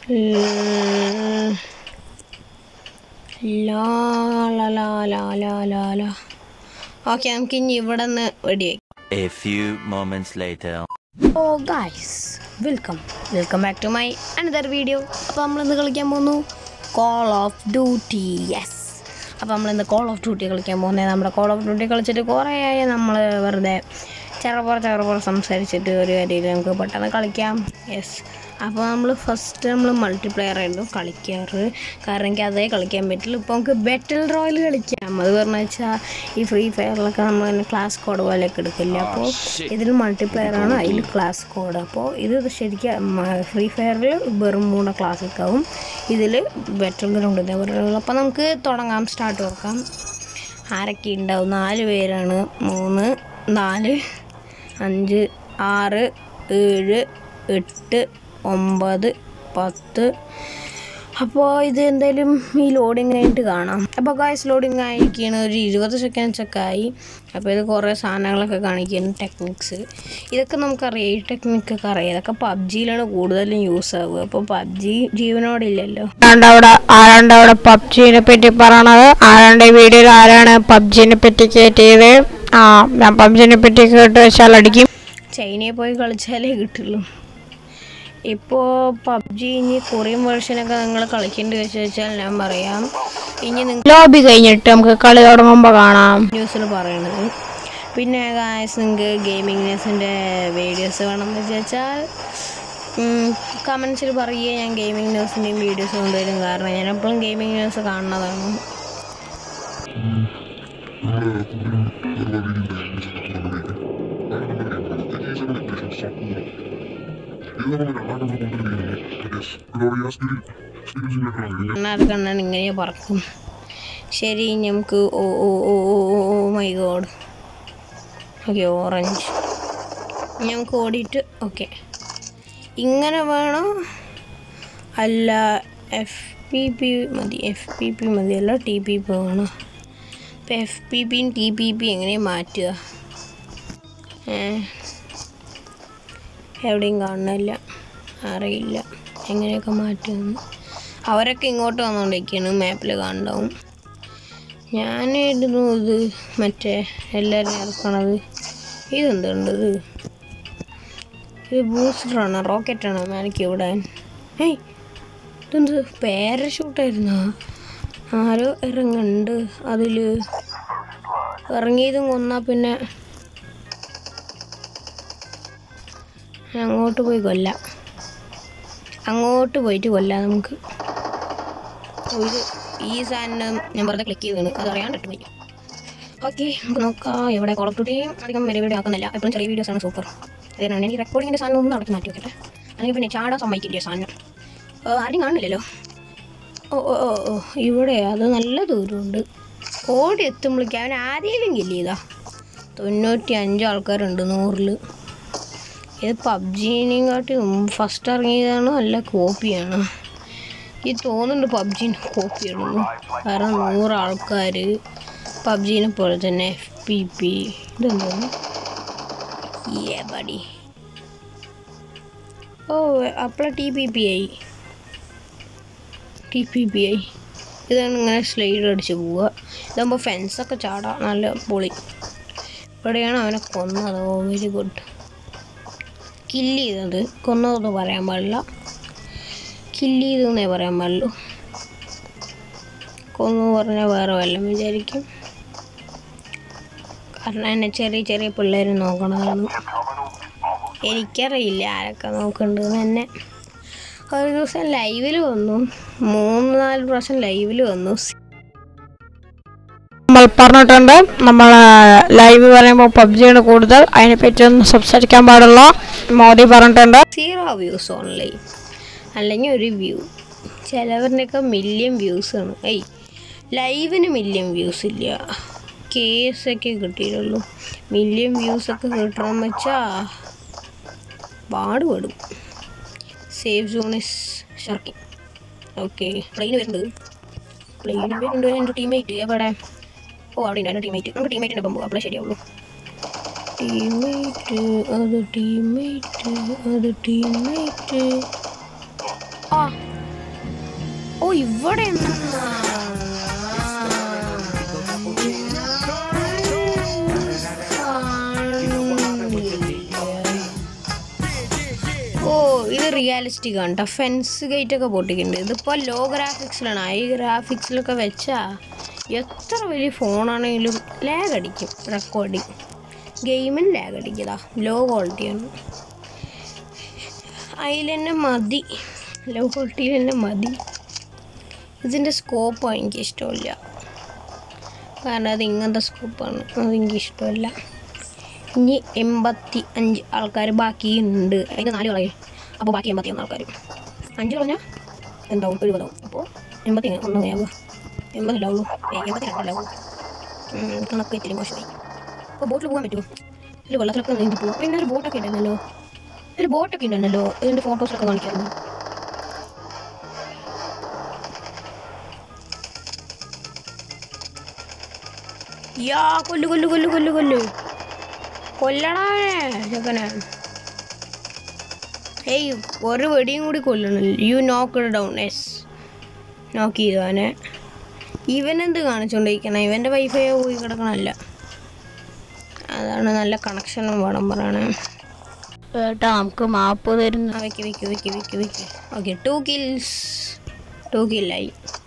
ല- ലാ ലാ ലാ ലാ ലാ ലാ ലാ ഓക്കെ നമുക്ക് ഇനി ഇവിടെ നിന്ന് വെടിയായി A few moments later. Oh guys welcome welcome back to my another video അപ്പോൾ നമ്മളിന്ന് കളിക്കാൻ പോകുന്നു കോൾ ഓഫ് ഡ്യൂട്ടി യെസ് അപ്പോൾ നമ്മളിന്ന് കോൾ ഓഫ് ഡ്യൂട്ടി കളിക്കാൻ പോകുന്നത് നമ്മുടെ കോൾ ഓഫ് ഡ്യൂട്ടി കളിച്ചിട്ട് കുറേ ആയി നമ്മൾ വെറുതെ ചെറുപുറ ചെറുപുറ സംസാരിച്ചിട്ട് ഒരു കാര്യത്തിൽ നമുക്ക് പെട്ടെന്ന് കളിക്കാം യെസ് അപ്പോൾ നമ്മൾ ഫസ്റ്റ് നമ്മൾ മൾട്ടിപ്ലെയർ ആയിരുന്നു കളിക്കാറ് കാരണം എനിക്ക് അതേ കളിക്കാൻ പറ്റില്ല ഇപ്പോൾ നമുക്ക് ബെറ്റൽ റോയൽ കളിക്കാം അത് പറഞ്ഞു വെച്ചാൽ ഈ ഫ്രീ ഫയറിലൊക്കെ നമ്മൾ തന്നെ ക്ലാസ് കോഡ് പോലെയൊക്കെ എടുക്കില്ല അപ്പോൾ ഇതിൽ മൾട്ടിപ്ലെയർ ആണ് അതിൽ ക്ലാസ് കോഡ് അപ്പോൾ ഇത് ശരിക്കും ഫ്രീ ഫയറിൽ വെറും മൂന്ന് ക്ലാസ്സിക് ആവും ഇതിൽ ബെറ്റൽ ഗ്രൗണ്ട് ഇതേപോലെ അപ്പോൾ നമുക്ക് തുടങ്ങാം സ്റ്റാർട്ട് കൊടുക്കാം ആരൊക്കെ ഉണ്ടാവും നാല് പേരാണ് മൂന്ന് നാല് അഞ്ച് ആറ് ഏഴ് എട്ട് ഒമ്പത് പത്ത് അപ്പോൾ ഇത് എന്തായാലും ഈ ലോഡിങ് ആയിട്ട് കാണാം അപ്പോൾ ഗായ്സ് ലോഡിങ് ആയിരിക്കുകയാണ് ഒരു ഇരുപത് സെക്കൻഡ്സ് ഒക്കെ ആയി അപ്പോൾ ഇത് കുറേ സാധനങ്ങളൊക്കെ കാണിക്കുന്നു ടെക്നിക്സ് ഇതൊക്കെ നമുക്കറിയാം ഈ ടെക്നിക്കൊക്കെ അറിയാം ഇതൊക്കെ പബ്ജിയിലാണ് കൂടുതലും യൂസ് ആവുക അപ്പോൾ പബ്ജി ജീവനോടില്ലല്ലോ ആരാണ്ട് അവിടെ ആരാണ്ട് അവിടെ പബ്ജിനെ പറ്റി പറയണത് ആരാണ്ട് ഈ വീഡിയോയിൽ ആരാണ് പബ്ജിനെ പറ്റി കയറ്റിയത് ആ ഞാൻ പബ്ജിനെ പറ്റി കേട്ട് വെച്ചാൽ അടിക്കും ചൈനയിൽ പോയി കളിച്ചാലേ കിട്ടുള്ളൂ ഇപ്പോൾ പബ്ജി ഇനി കൊറിയൻ വേർഷനൊക്കെ നിങ്ങൾ കളിക്കേണ്ടി വെച്ച് വെച്ചാൽ ഞാൻ പറയാം ഇനി നിങ്ങൾ ലോബി കഴിഞ്ഞിട്ട് നമുക്ക് കളി തുടങ്ങുമ്പോൾ കാണാം ന്യൂസിൽ പറയണത് പിന്നെ ഗായസ് നിങ്ങൾക്ക് ഗെയിമിംഗ് ന്യൂസിൻ്റെ വീഡിയോസ് വേണമെന്ന് വെച്ച് വെച്ചാൽ കമൻസിൽ പറയുക ഞാൻ ഗെയിമിംഗ് ന്യൂസിൻ്റെയും വീഡിയോസ് കൊണ്ടുവരും കാരണം ഞാൻ എപ്പോഴും ഗെയിമിംഗ് ന്യൂസ് കാണുന്നതാണ് കണ്ണാറ് കണ്ണാൻ ഇങ്ങനെ പറക്കും ശരി നമുക്ക് oh oh oh oh oh oh my god okay orange ഞങ്ങൾക്ക് ഓടിയിട്ട് ഓക്കെ ഇങ്ങനെ വേണോ അല്ല എഫ് പി പി മതി എഫ് പി പി മതി അല്ല ടി പി പി വേണം ഇപ്പം എഫ് പി പിയും ടി പി പി എങ്ങനെ മാറ്റുക ഏ എവിടെയും കാണുന്നില്ല അറിയില്ല എങ്ങനെയൊക്കെ മാറ്റുമെന്ന് അവരൊക്കെ ഇങ്ങോട്ട് വന്നുകൊണ്ടിരിക്കുകയാണ് മാപ്പിൽ കാണണ്ടാവും ഞാൻ ഇടുന്നു ഇത് മറ്റേ എല്ലാവരും ഇറക്കണത് ഇതെന്തുണ്ട് ഇത് ഇത് ബൂസ്റ്ററാണ് റോക്കറ്റാണ് മേലേക്ക് വിടാൻ ഏയ് ഇതെന്ത് പാരഷൂട്ടായിരുന്നോ ആരോ ഇറങ്ങുന്നുണ്ട് അതിൽ ഇറങ്ങിയതും കൊന്നാൽ പിന്നെ അങ്ങോട്ട് പോയി കൊല്ലാം അങ്ങോട്ട് പോയിട്ട് കൊല്ലാം നമുക്ക് ഓ, ഇത് ഈ സാധനം ഞാൻ വെറുതെ ക്ലിക്ക് ചെയ്താണ് അത് അറിയാണ്ട് പോയി ഓക്കെ നമുക്ക് നോക്കാം ഇവിടെ കോൾ ഓഫ് ഡ്യൂട്ടിയും അധികം വലിയ വീഡിയോ ആക്കുന്നില്ല എപ്പോഴും ചെറിയ വീഡിയോസ് ആണ് സൂപ്പർ അതുകൊണ്ടാണ് എനിക്ക് റെക്കോർഡിങ്ങിൻ്റെ സാധനം ഒന്നും നടത്തി മാറ്റി വെക്കട്ടെ അല്ലെങ്കിൽ പിന്നെ ചാടാൻ സമ്മതിക്കില്ല സാധനം ഓ, ആരും കാണുന്നില്ലല്ലോ ഓ ഓ ഓ ഓ ഇവിടെ അത് നല്ല ദൂരമുണ്ട് ഓടി എത്തുമ്പോഴേക്കും അവൻ ആരെങ്കിലും കില്ല് ചെയ്താ തൊണ്ണൂറ്റി അഞ്ച് ആൾക്കാരുണ്ട് നൂറിൽ ഇത് പബ്ജീനെയും കാട്ടി ഫസ്റ്റ് ഇറങ്ങിയതാണോ അല്ല കോപ്പിയാണോ ഈ തോന്നുന്നുണ്ട് പബ്ജീനെ കോപ്പിയാണെന്ന് കാരണം നൂറ് ആൾക്കാർ പബ്ജീനെ പോലെ തന്നെ എഫ് പി പി ഇതെന്തോന്നു ഏ ബടി ഓ അപ്പോൾ ടി പി പി ആയി ടി പി പി ആയി ഇതാണ് ഇങ്ങനെ സ്ലൈഡ് അടിച്ച് പോവുക ഇതാകുമ്പോൾ ഫെൻസൊക്കെ ചാടാം നല്ല പൊളി ഇവിടെയാണ് അവനെ കൊന്നത് ഓ വെരി ഗുഡ് കില്ല് ചെയ്തത് കൊന്നതൊന്നും പറയാൻ പാടില്ല കില്ല് ചെയ്തെന്നേ പറയാൻ പാടുള്ളൂ കൊന്നു പറഞ്ഞാൽ വേറെ വല്ലതും വിചാരിക്കും കാരണം എന്നെ ചെറിയ ചെറിയ പിള്ളേർ നോക്കണതാണ് എനിക്കറിയില്ല ആരൊക്കെ നോക്കണ്ടെന്ന് എന്നെ ഒരു ദിവസം ലൈവിൽ വന്നു മൂന്ന് നാല് പ്രാവശ്യം ലൈവിൽ വന്നു നമ്മൾ പറഞ്ഞിട്ടുണ്ട് നമ്മൾ ലൈവ് പറയുമ്പോൾ പബ്ജിയാണ് കൂടുതൽ അതിനെപ്പറ്റി ഒന്നും സംസാരിക്കാൻ പാടില്ല മോദി പറഞ്ഞിട്ടുണ്ട് സീറോ വ്യൂസ് ഓൺലി അല്ലെങ്കിൽ ഒരു വ്യൂ ചിലവരുടെയൊക്കെ മില്യൺ വ്യൂസ് ആണ് ഏയ് ലൈവിന് മില്യൺ വ്യൂസ് ഇല്ല കേസൊക്കെ കിട്ടിയിട്ടുള്ളൂ മില്യൺ വ്യൂസൊക്കെ കിട്ടണം വെച്ചാൽ പാടുപെടും safe zone is shrinking okay plane വരുന്നുണ്ട് പ്ലെയിന് വരുന്നുണ്ട് എൻ്റെ ടീമേറ്റ് എവിടെ ഓ അവിടെ ഉണ്ട് എൻ്റെ ടീമേറ്റ് നമുക്ക് ടീമേറ്റിൻ്റെ ഒപ്പം പോകാം അപ്പോഴേ ശരിയാവുള്ളൂ ടീമേറ്റ് അത് ടീമേറ്റ് അത് ടീമേറ്റ് ആ ഇവിടെ ഓ ഇത് റിയാലിസ്റ്റിക് ആണ് കേട്ടോ ഫെൻസ് ഗേറ്റ് ഒക്കെ പൊട്ടിക്കുന്നുണ്ട് ഇതിപ്പോൾ ലോ ഗ്രാഫിക്സിലാണ് ഹൈ ഗ്രാഫിക്സിലൊക്കെ വെച്ചാൽ എത്ര വലിയ ഫോണാണെങ്കിലും ലാഗ് അടിക്കും റെക്കോർഡിങ് ഗെയിമിൽ ലാഗ് അടിക്കതാ ലോ ക്വാളിറ്റിയാണ് അതിൽ തന്നെ മതി ലോ ക്വാളിറ്റിയിൽ തന്നെ മതി ഇതിൻ്റെ സ്കോപ്പ് എനിക്ക് ഇഷ്ടമില്ല കാരണം അത് ഇങ്ങനത്തെ സ്കോപ്പാണ് അതെനിക്ക് ഇഷ്ടമല്ല ഇനി എൺപത്തി അഞ്ച് ആൾക്കാർ ബാക്കിയുണ്ട് അതിന് നാല് കളയും അപ്പോൾ ബാക്കി എൺപത്തി ഒന്ന് ആൾക്കാർ അഞ്ച് കളഞ്ഞാൽ എന്താവും എഴുപതാവും അപ്പോൾ എൺപത്തി ഒന്ന് ആവുക എൺപതിലാവുള്ളൂ ഏയ് എൺപത്തി രണ്ടിലാവുള്ളൂ കണക്ക് ഇത്തിരി മോശമായി അപ്പോൾ ബോട്ടിൽ പോകാൻ പറ്റുമോ ഇതിൽ വെള്ളത്തിലൊക്കെ നീന്തി പോകാം പിന്നെ ഒരു ബോട്ടൊക്കെ ഉണ്ടല്ലോ ഒരു ബോട്ടൊക്കെ ഉണ്ടല്ലോ ഇതിൻ്റെ ഫോട്ടോസൊക്കെ കാണിക്കാറുണ്ട് യാ കൊല്ലു കൊല്ലു കൊല്ലു കൊല്ലു കൊല്ലു കൊല്ലണേ ചെക്കനെ ഏയ് ഒരു വെടിയും കൂടി കൊല്ലണം യു നോക്ക് ഡൗൺ എസ് നോക്ക് ചെയ്തു അവനെ ഇവനെന്ത് കാണിച്ചുകൊണ്ടിരിക്കണം ഇവൻ്റെ വൈഫൈ പോയി കിടക്കണമല്ല അതാണ് നല്ല കണക്ഷനും വേണം പറയണേ ഏട്ടാ നമുക്ക് മാപ്പ് തരുന്നു ആ വെക്ക് വെക്ക് വെക്ക് വെക്ക് വെക്ക് ഓക്കെ ടു കിൽസ് ടു കില്ലായി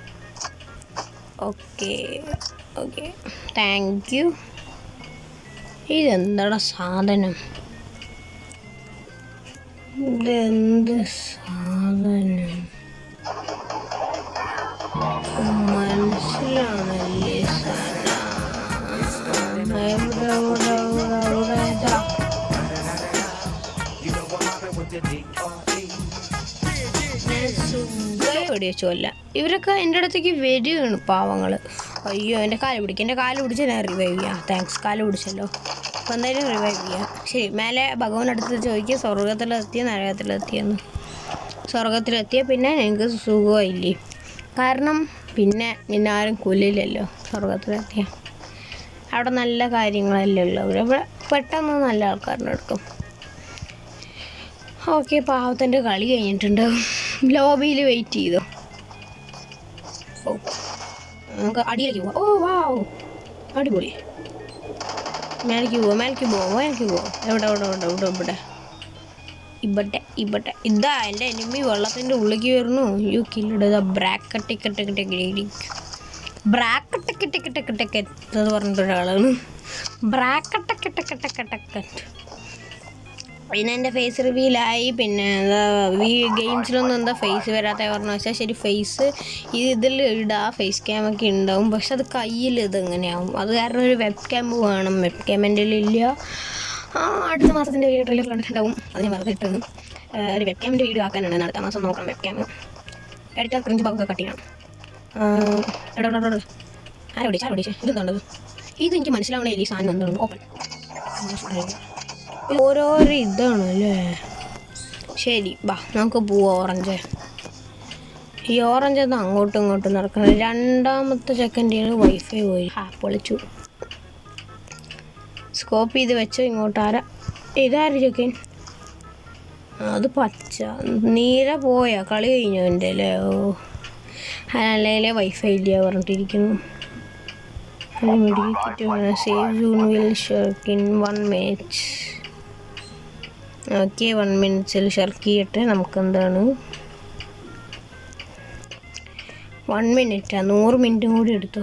ഓക്കെ ഓക്കെ താങ്ക് യു ഇതെന്താടാ സാധനം ഇതെന്ത് സാധനം മനസ്സിലാണല്ലേ സാധനം എവിടെ എവിടെ എവിടെ എവിടെ ഇതാ വെടിവെച്ചല്ല ഇവരൊക്കെ എൻ്റെ അടുത്തേക്ക് വരികയാണ് പാവങ്ങൾ അയ്യോ എൻ്റെ കാല് പിടിക്കുക എൻ്റെ കാല് പിടിച്ച് ഞാൻ റിവൈവ് ചെയ്യാം താങ്ക്സ് കാല് പിടിച്ചല്ലോ അപ്പം എന്തായാലും റിവൈവ് ചെയ്യാം ശരി മേലെ ഭഗവാൻ അടുത്ത് ചോദിക്കുക സ്വർഗത്തിലെത്തിയ നരകത്തിലെത്തിയെന്ന് സ്വർഗത്തിലെത്തിയ പിന്നെ എനിക്ക് സുഖമായില്ലേ കാരണം പിന്നെ നിന്നെ ആരും കൊല്ലില്ലല്ലോ സ്വർഗത്തിലെത്തിയ അവിടെ നല്ല കാര്യങ്ങളല്ലേ ഉള്ളൂ ഇവിടെ പെട്ടെന്ന് നല്ല ആൾക്കാരുടെ എടുക്കും ഓക്കെ പാവത്തിൻ്റെ കളി കഴിഞ്ഞിട്ടുണ്ട് ലോബിയിൽ വെയിറ്റ് ചെയ്തു ഓ നമുക്ക് അടിയിലേക്ക് പോവാം ഓ വാവ് അടിപൊളി മേലേക്ക് പോവാം മേലേക്ക് പോവാം മേലേക്ക് പോവാം എവിടെ എവിടെ എവിടെ ഇവിടെ ഇവിടെ ഇവിടെ ഇവിടെ ഇതാ എൻ്റെ എനിമി വെള്ളത്തിൻ്റെ ഉള്ളിലേക്ക് വരുന്നു യു കില്ലിടുക ബ്രാക്കട്ടിക്കട്ടിക്കട്ടിക്കടി ബ്രാക്കട്ടക്കിട്ടക്കിട്ടക്കിട്ടക്കെ എന്ന് പറഞ്ഞിട്ടൊരാളാണ് ബ്രാക്കട്ടക്കിട്ടക്കിട്ടക്കിട്ടക്കറ്റ് പിന്നെ എൻ്റെ ഫേസ് റിവീലായി പിന്നെ എന്താ ഈ ഗെയിംസിലൊന്നും എന്താ ഫേസ് വരാത്ത പറഞ്ഞു വെച്ചാൽ ശരി ഫേസ് ഇത് ഇതിൽ ഇടാ ഫേസ് ക്യാമൊക്കെ ഉണ്ടാവും പക്ഷെ അത് കയ്യിൽ ഇത് എങ്ങനെയാവും അത് കാരണം ഒരു വെബ് ക്യാം വേണം വെബ് ക്യാം എൻ്റെ ഇല്ല ആ അടുത്ത മാസത്തിൻ്റെ വീഡിയോ ട്രെയിലർ കണ്ടിട്ടുണ്ടാവും അത് ഞാൻ വെറുതെ ഇട്ടത് ആ, ഒരു വെബ് ക്യാമിൻ്റെ വീഡിയോ ആക്കാനുണ്ട് അടുത്ത മാസം നോക്കണം വെബ് ക്യാം എഡിറ്റർ ക്രിഞ്ച് ഭാഗമൊക്കെ കട്ട് ചെയ്യണം ആ, എടാ എടാ, എടാ, എടാ. ആരാ വിളിച്ചു ആരാ വിളിച്ചു ഇതെന്താണത് ഇത് എനിക്ക് മനസ്സിലാവണേ ഈ സാധനം എന്താണ് ഓപ്പൺ ഓരോരോ ഇതാണ് അല്ലേ ശരി ബാ നമുക്ക് പോവാം ഓറഞ്ച് ഈ ഓറഞ്ച് ഒന്ന് അങ്ങോട്ടും ഇങ്ങോട്ടും നടക്കണം രണ്ടാമത്തെ സെക്കൻഡിൽ വൈഫൈ പോയി ആ പൊളിച്ചു സ്കോപ്പ് ചെയ്ത് വെച്ച് ഇങ്ങോട്ട് ആരാ ഇതാര് ചെക്കൻ ആ, അത് പച്ച നീര പോയാ കളി കഴിഞ്ഞു എൻ്റെ അല്ലേ ഓ അല്ലേ വൈഫൈ ഇല്ല പറഞ്ഞിട്ടിരിക്കുന്നു safe zone will shrink in one minute okay one മിനിറ്റ്സിൽ ഷർക്ക് ചെയ്യട്ടെ നമുക്ക് എന്താണ് വൺ മിനിറ്റാ നൂറ് മിനിറ്റും കൂടി എടുത്തോ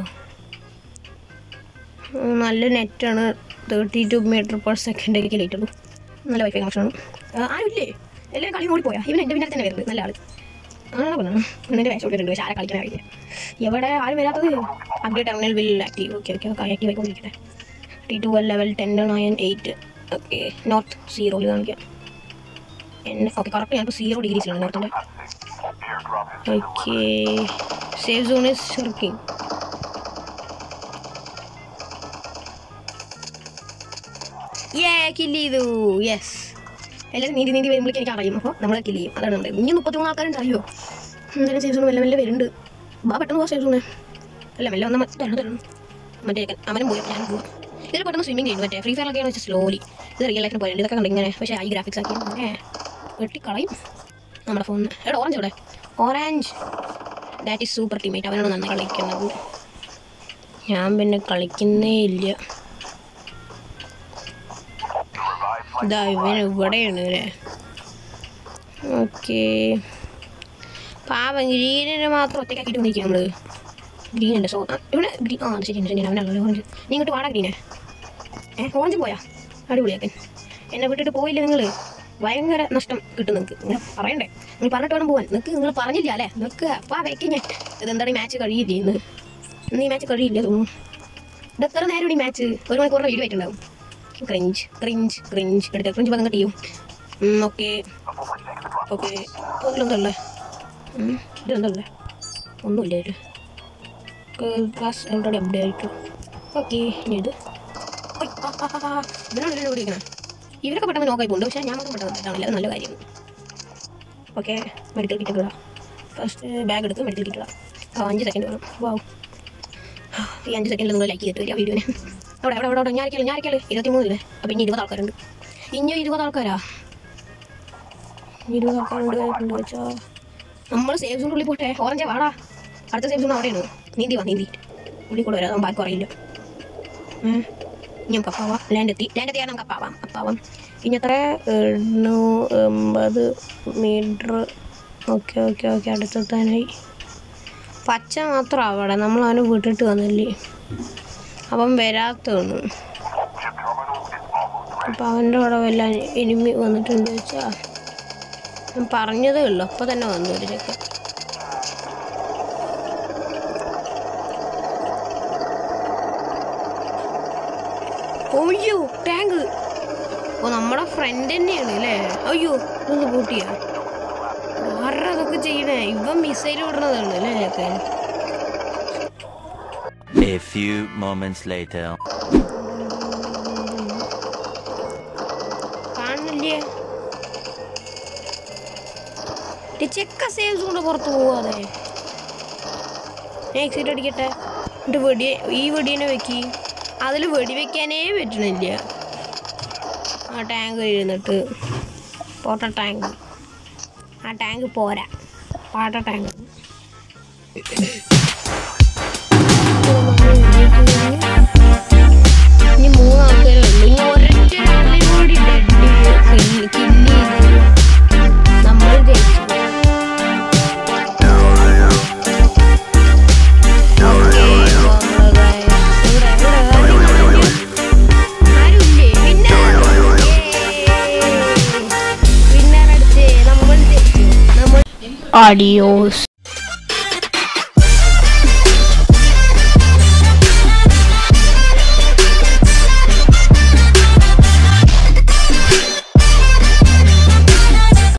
ഉം, നല്ല നെറ്റാണ് thirty two meter per second ഒക്കെ ലേറ്റ് ഉള്ളൂ നല്ല വൈഫൈ കണക്ഷനാണ് ആരുമില്ലേ എല്ലാവരും കളി ഓടി പോയാ ഇവൻ എൻ്റെ പിന്നാലെ തന്നെ വരുന്നത് നല്ല ആള് ആ പറഞ്ഞു എൻ്റെ വയസ്സ് കൊടുത്തിട്ടുണ്ട് പക്ഷേ ആരെ കളിക്കാൻ കഴിയില്ല എവിടെ ആരും വരാത്തത് update terminal will active okay okay okay active ആയിക്കൊണ്ടിരിക്കട്ടെ T two level ten nine eight okay north സീറോയിൽ കാണിക്കാം എന്നെ ഓക്കെ കറക്റ്റ് ഞാനിപ്പോൾ സീറോ ഡിഗ്രീസിലാണ് നോർത്തിൻ്റെ okay safe zone is working ഏ കില്ല് ചെയ്തു യെസ് എല്ലാവരും നീതി നീതി വരുമ്പോഴേക്കും എനിക്ക് അറിയും അപ്പോൾ നമ്മൾ കില്ല് ചെയ്യും അതാണ് നമ്മുടെ ഇനി മുപ്പത്തിമൂന്ന് ആൾക്കാരുണ്ട് അറിയോ എന്തായാലും സേഫ് സോൺ മെല്ലെ മെല്ലെ വരുന്നുണ്ട് ബാ പെട്ടെന്ന് പോവാ സേഫ് സോണേ അല്ല മെല്ലെ വന്നാൽ തരണം തരണം മറ്റേ അവനും പോയി ഞാനും പോവാം ഇതിൽ പെട്ടെന്ന് സ്വിമ്മിങ് ചെയ്യും മറ്റേ ഫ്രീ ഫയറൊക്കെയാണ് വെച്ചാൽ സ്ലോലി ഇത് റിയൽ ലൈഫിന് പോയിട്ട് ഇതൊക്കെ കണ്ട് ഇങ്ങനെ പക്ഷേ ഐ ഗ്രാഫിക്സ് ആക്കി അങ്ങനെ വെട്ടിക്കളയും നമ്മുടെ ഫോണിന് എവിടെ ഓറഞ്ച് എവിടെ orange that is super teammate അവനാണ് നന്നായി കളിക്കുന്നത് ഞാൻ പിന്നെ കളിക്കുന്നേ ഇല്ല ഇതാ ഇവൻ ഇവിടെയാണ് അല്ലേ ഓക്കെ പാവം ഗ്രീനിനെ മാത്രം ഒറ്റയ്ക്കാക്കിയിട്ട് വന്നിരിക്കുക നമ്മള് ഗ്രീനുണ്ട് സോ ഇവിടെ ഗ്രീൻ ആ ശരി ശരി അവനാണല്ലോ ഓറഞ്ച് നീ ഇങ്ങോട്ട് വാടാ ഗ്രീനെ ഏ ഓറഞ്ച് പോയാ അടിപൊളിയാക്കൻ എന്നെ വിട്ടിട്ട് പോയില്ല നിങ്ങൾ ഭയങ്കര നഷ്ടം കിട്ടും നിങ്ങൾക്ക് നിങ്ങൾ പറയണ്ടേ നിങ്ങൾ പറഞ്ഞിട്ട് വേണം പോവാൻ നിങ്ങൾക്ക് നിങ്ങൾ പറഞ്ഞില്ല അല്ലേ നിങ്ങൾക്ക് അപ്പോൾ വെക്കി ഞാൻ ഇതെന്താണ് ഈ മാച്ച് കഴിയില്ലേ ഇന്ന് ഇന്ന് ഈ മാച്ച് കഴിയില്ല തോന്നുന്നു ഇത് എത്ര നേരം ഈ മാച്ച് ഒരു മണിക്കൂറിൻ്റെ വീഡിയോ ആയിട്ടുണ്ടാവും ക്രിഞ്ച് ക്രിഞ്ച് ക്രിഞ്ച് എടുത്ത ക്രിഞ്ച് പതം കട്ടിയും ഓക്കെ ഓക്കെ ഇതിലെന്തല്ലേ ഇതെന്തല്ലേ ഒന്നുമില്ല ഇതിൽ ക്ലാസ് ഓൾറെഡി അപ്ഡേറ്റ് ആയിട്ടു ഓക്കെ ഇനി ഇത് ഒയ്, ആ, ആ, ആ, ആ. ഇവനാണ് ഇതിനെ ഓടിക്കണേ ഇവരൊക്കെ പെട്ടെന്ന് നോക്കായി പോകുന്നുണ്ട് പക്ഷേ ഞാൻ മാത്രം പെട്ടെന്ന് ഇതാണില്ല അത് നല്ല കാര്യം ഓക്കെ മെഡിക്കൽ കിറ്റ് ഇടാം ഫസ്റ്റ് ബാഗ് എടുത്ത് മെഡിക്കൽ കിറ്റ് ഇടാം ആ അഞ്ച് സെക്കൻഡ് വേണം വാവ് ഈ അഞ്ച് സെക്കൻഡിൽ നിങ്ങൾ ലൈക്ക് ചെയ്തിട്ട് വരിക വീഡിയോനെ അവിടെ അവിടെ അവിടെ അവിടെ ഞാനിക്കല് ഞാനിക്കല് ഇരുപത്തി മൂന്നില്ലേ അപ്പം ഇനി ഇരുപത് ആൾക്കാരുണ്ട് ഇനി ഇരുപത് ആൾക്കാരാ ഇരുപത് ആൾക്കാരുണ്ട് കൊണ്ട് വെച്ചാൽ നമ്മൾ സേഫ് സോണിൻ്റെ ഉള്ളിൽ പോട്ടെ ഓറഞ്ച് വാടാ അടുത്ത സേഫ് സോൺ അവിടെയാണ് നീന്തി വാ നീന്തി ഉള്ളിൽ കൂടെ വരാം ബാക്കി അറിയില്ല ഞാൻ കപ്പാവാം ലാൻഡ് എത്തി ലാൻഡ് എത്തിയാൽ നമുക്ക് കപ്പാവാം കപ്പാവാം ഇനി എത്ര എണ്ണൂ എൺപത് മീറ്റർ ഓക്കെ ഓക്കെ ഓക്കെ അടുത്തെത്താനായി പച്ച മാത്രം അവിടെ നമ്മൾ അവനെ വിട്ടിട്ട് വന്നില്ലേ അവൻ വരാത്തതാണ് അപ്പം അവൻ്റെ അവിടെ വല്ല എനിമി വന്നിട്ടുണ്ട് വെച്ചാൽ ഞാൻ പറഞ്ഞതേ ഉള്ളൂ അപ്പോൾ തന്നെ വന്നു ഒരു ചെക്കൻ അയ്യോ ടാങ്ക് ഓ നമ്മുടെ ഫ്രണ്ട് തന്നെയാണ് അല്ലേ അയ്യോ ഇതൊന്ന് കൂട്ടിയാ ആരുടെ അതൊക്കെ ചെയ്യണേ ഇവൻ മിസൈൽ വിടുന്നതാണ് അല്ലേ ചെക്കൻ A few moments later. കാണില്ലേ ഈ ചെക്ക സേവ്സ് കൊണ്ട് പുറത്ത് പോവാതെ ഞാൻ എക്സിറ്റ് അടിക്കട്ടെ എന്നിട്ട് വെടി ഈ വെടീനെ വെക്കി അതിൽ വെടി വെക്കാനേ പറ്റണില്ല ആ ടാങ്ക് ഇരുന്നിട്ട് പോട്ട ടാങ്ക് ആ ടാങ്ക് പോരാ പാട്ട ടാങ്ക് ഇനി മൂന്നാൾക്കാരേ ഉള്ളൂ ഇനി ഒരൊറ്റ ഒരാളെയും കൂടി ഡെഡ് കില്ല് കില്ല് ചെയ്ത് നമ്മൾ ജയിച്ചു Okay, നമ്മള് guys. ഇവിടെ, ഇവിടെ ആരും ആരുമില്ലേ? Winner. Yay. Winner അടിച്ചേ. നമ്മൾ ജയിച്ചു. നമ്മൾ Adios.